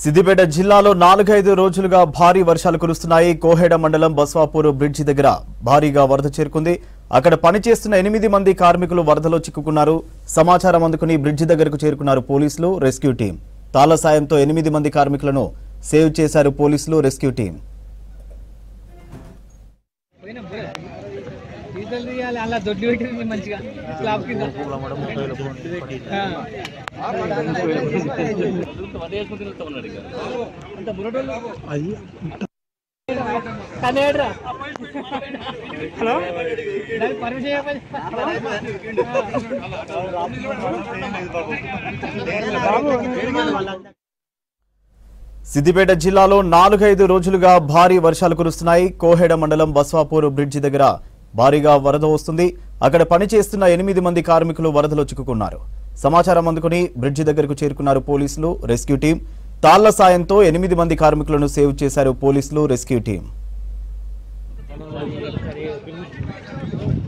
సిద్దిపేట జిల్లాలో నాలుగైదు రోజులుగా భారీ వర్షాలు కురుస్తున్నాయి కోహెడ మండలం బస్వాపూర్ బ్రిడ్జి దగ్గర భారీగా వరద చేరుకుంది అక్కడ పనిచేస్తున్న ఎనిమిది మంది కార్మికులు వరదలో చిక్కుకున్నారు సమాచారం అందుకుని బ్రిడ్జి దగ్గరకు చేరుకున్నారు పోలీసులు రెస్క్యూ టీం తాళ సాయంతో ఎనిమిది మంది కార్మికులను సేవ్ చేశారు పోలీసులు రెస్క్యూ టీం పోయినా పోయి. డీజిల్ తీయాలి అలా దొడ్లు పెట్టింది మంచిగా స్లాబ్ కింద ఆ. అంత బుర్రటోళ్ళు. కనేడ్రా. హలో దానికి పర్మిషన్ చెప్పండి. సిద్దిపేట జిల్లాలో నాలుగైదు రోజులుగా భారీ వర్షాలు కురుస్తున్నాయి కోహెడ మండలం బస్వాపూర్ బ్రిడ్జి దగ్గర భారీగా వరద వస్తుంది అక్కడ పనిచేస్తున్న ఎనిమిది మంది కార్మికులు వరదలో చిక్కుకున్నారు సమాచారం అందుకుని బ్రిడ్జి దగ్గరకు చేరుకున్నారు పోలీసులు రెస్క్యూ టీం తాళ్ల సాయంతో ఎనిమిది మంది కార్మికులను సేవ్ చేశారు పోలీసులు రెస్క్యూ టీం